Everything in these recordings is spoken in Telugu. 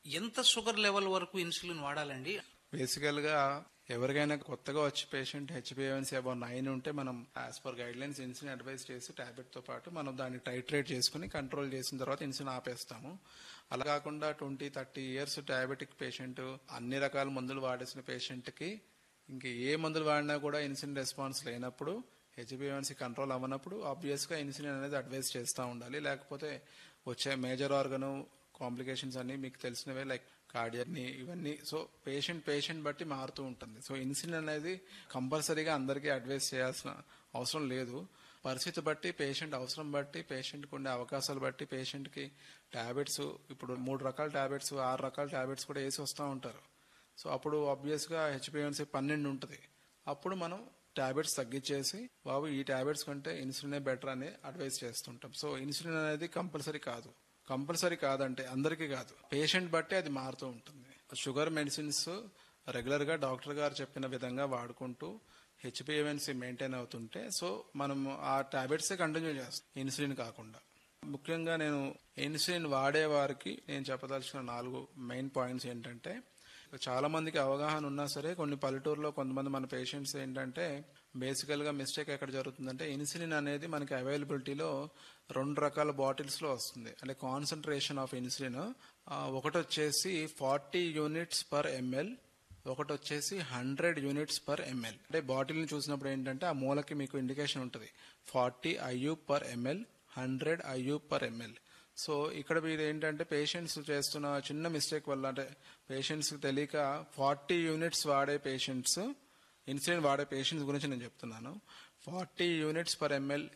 ఎంత షుగర్ లెవెల్ వరకు ఇన్సులిన్ వాడాలండి బేసికల్ గా ఎవరికైనా కొత్తగా వచ్చి పేషెంట్ హెచ్బిఎవన్సీ అబౌవ్ నైన్ ఉంటే మనం as per guidelines insulin advice చేసి టాబ్లెట్ తో పాటు మనం దాన్ని టైట్రేట్ చేసుకుని కంట్రోల్ చేసిన తర్వాత ఇన్సులిన్ ఆపేస్తాము అలా కాకుండా twenty thirty years diabetic patient అన్ని రకాల మందులు వాడేసిన పేషెంట్ కి ఇంక ఏ మందులు వాడినా కూడా ఇన్సులిన్ రెస్పాన్స్ లేనప్పుడు హెచ్బిఎవన్సీ కంట్రోల్ అవ్వనప్పుడు ఆబ్వియస్ గా ఇన్సులిన్ అనేది అడ్వైస్ చేస్తూ ఉండాలి లేకపోతే వచ్చే మేజర్ ఆర్గన్ కాంప్లికేషన్స్ అన్ని మీకు తెలిసినవే లైక్ కార్డియర్ని ఇవన్నీ సో పేషెంట్ పేషెంట్ బట్టి మారుతూ ఉంటుంది సో ఇన్సులిన్ అనేది కంపల్సరీగా అందరికీ అడ్వైస్ చేయాల్సిన అవసరం లేదు పరిస్థితి బట్టి పేషెంట్ అవసరం బట్టి పేషెంట్కి ఉండే అవకాశాలు బట్టి పేషెంట్కి టాబ్లెట్స్ ఇప్పుడు మూడు రకాల టాబ్లెట్స్ ఆరు రకాల టాబ్లెట్స్ కూడా వేసి వస్తూ ఉంటారు సో అప్పుడు ఆబ్వియస్గా హెచ్పిఎన్సీ పన్నెండు ఉంటుంది అప్పుడు మనం టాబ్లెట్స్ తగ్గించేసి బాబు ఈ టాబ్లెట్స్ కంటే ఇన్సులినే బెటర్ అని అడ్వైస్ చేస్తుంటాం సో ఇన్సులిన్ అనేది కంపల్సరీ కాదు కంపల్సరీ కాదంటే అందరికీ కాదు పేషెంట్ బట్టి అది మారుతూ ఉంటుంది షుగర్ మెడిసిన్స్ రెగ్యులర్ గా డాక్టర్ గారు చెప్పిన విధంగా వాడుకుంటూ హెచ్పిఎవన్సీ మెయింటైన్ అవుతుంటే సో మనం ఆ టాబ్లెట్స్ కంటిన్యూ చేస్తాం ఇన్సులిన్ కాకుండా ముఖ్యంగా నేను ఇన్సులిన్ వాడే వారికి నేను చెప్పదలుచుకున్న నాలుగు మెయిన్ పాయింట్స్ ఏంటంటే చాలా మందికి అవగాహన ఉన్నా సరే కొన్ని పల్లెటూరులో కొంతమంది మన పేషెంట్స్ ఏంటంటే బేసికల్ గా మిస్టేక్ ఎక్కడ జరుగుతుందంటే ఇన్సులిన్ అనేది మనకి అవైలబిలిటీలో రెండు రకాల బాటిల్స్ లో వస్తుంది అంటే కాన్సన్ట్రేషన్ ఆఫ్ ఇన్సులిన్ ఒకటి వచ్చేసి ఫార్టీ యూనిట్స్ పర్ ఎంఎల్ ఒకటి వచ్చేసి హండ్రెడ్ యూనిట్స్ పర్ ఎంఎల్ అంటే బాటిల్ని చూసినప్పుడు ఏంటంటే ఆ మూలకి మీకు ఇండికేషన్ ఉంటుంది forty IU per ML hundred IU per ML so ఇక్కడ మీరు ఏంటంటే పేషెంట్స్ చేస్తున్న చిన్న మిస్టేక్ వల్ల అంటే పేషెంట్స్ తెలియక ఫార్టీ యూనిట్స్ వాడే పేషెంట్స్ ఇన్సులిన్ వాడే పేషెంట్స్ గురించి నేను చెప్తున్నాను forty units per ML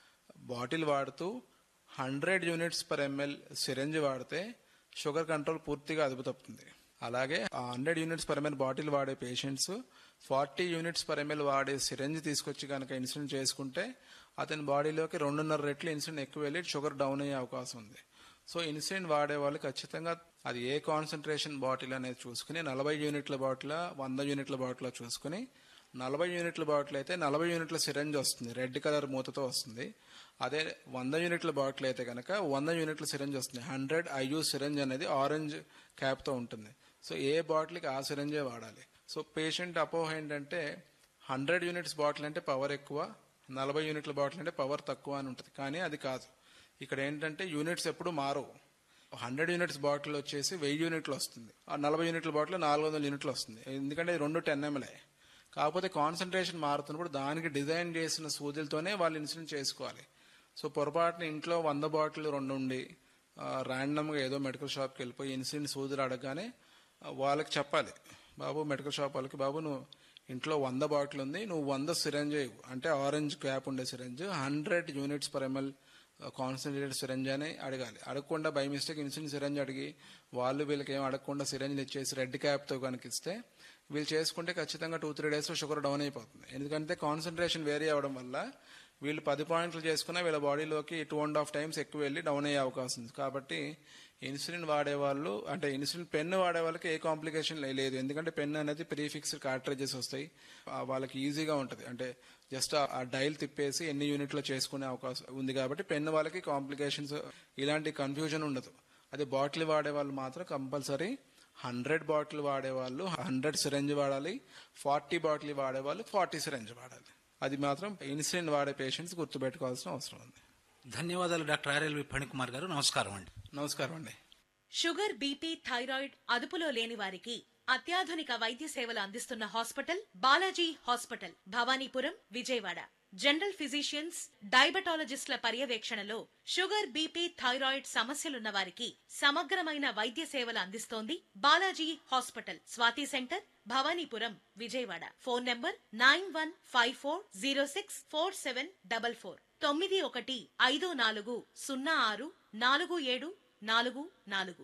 bottle వాడుతూ hundred units per ML syringe వాడితే షుగర్ కంట్రోల్ పూర్తిగా అదుపు తప్పుతుంది అలాగే ఆ hundred units per ML bottle వాడే patients forty units per ML వాడే సిరంజ్ తీసుకొచ్చి కనుక ఇన్సులిన్ చేసుకుంటే అతని బాడీలోకి రెండున్నర రెట్లు ఇన్సులిన్ ఎక్కువ వెళ్ళి షుగర్ డౌన్ అయ్యే అవకాశం ఉంది సో ఇన్సులిన్ వాడే వాళ్ళు ఖచ్చితంగా అది ఏ కాన్సన్ట్రేషన్ బాటిల్ అనేది చూసుకుని నలభై యూనిట్ల బాటిల్ వంద యూనిట్ల బాటిల్ చూసుకుని నలభై యూనిట్ల బాటిల్ అయితే నలభై యూనిట్ల సిరంజ్ వస్తుంది రెడ్ కలర్ మూతతో వస్తుంది అదే వంద యూనిట్ల బాటిల్ అయితే కనుక వంద యూనిట్ల సిరంజ్ వస్తుంది హండ్రెడ్ ఐయూ సిరంజ్ అనేది ఆరెంజ్ క్యాప్తో ఉంటుంది సో ఏ బాటిల్కి ఆ సిరంజే వాడాలి సో పేషెంట్ అపోహ ఏంటంటే హండ్రెడ్ యూనిట్స్ బాటిల్ అంటే పవర్ ఎక్కువ నలభై యూనిట్ల బాటిల్ అంటే పవర్ తక్కువ అని ఉంటుంది కానీ అది కాదు ఇక్కడ ఏంటంటే యూనిట్స్ ఎప్పుడు మారవు హండ్రెడ్ యూనిట్స్ బాటిల్ వచ్చేసి వెయ్యి యూనిట్లు వస్తుంది ఆ నలభై యూనిట్ల బాటిల్ నాలుగు వందల యూనిట్లు వస్తుంది ఎందుకంటే ఇది రెండు టెన్ ఎంఎల్ఏ కాకపోతే కాన్సన్ట్రేషన్ మారుతున్నప్పుడు దానికి డిజైన్ చేసిన సూదులతోనే వాళ్ళు ఇన్సులిన్ చేసుకోవాలి సో పొరపాటున ఇంట్లో వంద బాటిల్ రెండు ఉండి ర్యాండమ్గా ఏదో మెడికల్ షాప్కి వెళ్ళిపోయి ఇన్సులిన్ సూదులు అడగగానే వాళ్ళకి చెప్పాలి బాబు మెడికల్ షాప్ వాళ్ళకి బాబు నువ్వు ఇంట్లో వంద బాటిల్ ఉంది నువ్వు వంద సిరంజ్ అంటే ఆరెంజ్ క్యాప్ ఉండే syringe hundred units per ML concentrated syringe అని అడగాలి అడగకుండా బై మిస్టేక్ ఇన్సులిన్ సిరంజ్ అడిగి వాళ్ళు వీళ్ళకి ఏం అడగకుండా సిరంజ్ ఇచ్చేసి రెడ్ క్యాప్తో కనుక ఇస్తే వీళ్ళు చేసుకుంటే ఖచ్చితంగా టూ త్రీ డేస్లో షుగర్ డౌన్ అయిపోతుంది ఎందుకంటే కాన్సన్ట్రేషన్ వేరీ అవ్వడం వల్ల వీళ్ళు పది పాయింట్లు చేసుకున్నా వీళ్ళ బాడీలోకి టూ అండ్ హాఫ్ టైమ్స్ ఎక్కువ వెళ్ళి డౌన్ అయ్యే అవకాశం ఉంది కాబట్టి ఇన్సులిన్ వాడేవాళ్ళు అంటే ఇన్సులిన్ పెన్ వాడే వాళ్ళకి ఏ కాంప్లికేషన్ లేదు ఎందుకంటే పెన్ అనేది ప్రీఫిక్స్డ్ కార్ట్రేజెస్ వస్తాయి వాళ్ళకి ఈజీగా ఉంటుంది అంటే జస్ట్ ఆ డైల్ తిప్పేసి ఎన్ని యూనిట్లో చేసుకునే అవకాశం ఉంది కాబట్టి పెన్ వాళ్ళకి కాంప్లికేషన్స్ ఇలాంటి కన్ఫ్యూజన్ ఉండదు అదే బాటిల్ వాడే వాళ్ళు మాత్రం కంపల్సరీ హండ్రెడ్ బాటిల్ వాడేవాళ్ళు హండ్రెడ్ సిరంజ్ వాడాలి ఫార్టీ బాటిల్ వాడేవాళ్ళు ఫార్టీ సిరంజ్ వాడాలి అది మాత్రం ఇన్సులిన్ వాడే పేషెంట్స్ గుర్తుపెట్టుకోవాల్సిన అవసరం ఉంది ధన్యవాదాలు డాక్టర్ ఆర్ఎల్వి ఫణికుమార్ గారు నమస్కారం అండి నమస్కారం అండి షుగర్ బీపీ థైరాయిడ్ అదుపులో లేని వారికి అత్యాధునిక వైద్య సేవలు అందిస్తున్న hospital Balaji hospital Bhavanipuram Vijayawada general physicians డయాబెటాలజిస్టుల పర్యవేక్షణలో షుగర్ బీపీ థైరాయిడ్ సమస్యలున్న వారికి సమగ్రమైన వైద్య సేవలు అందిస్తోంది Balaji hospital Swathi centre Bhavanipuram Vijayawada phone number nine one five four zero six four seven double four తొమ్మిది ఒకటి ఐదు నాలుగు సున్నా ఆరు నాలుగు ఏడు నాలుగు నాలుగు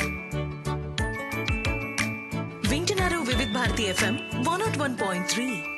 వింటున్నారు Vividh Bharati FM one naught one point three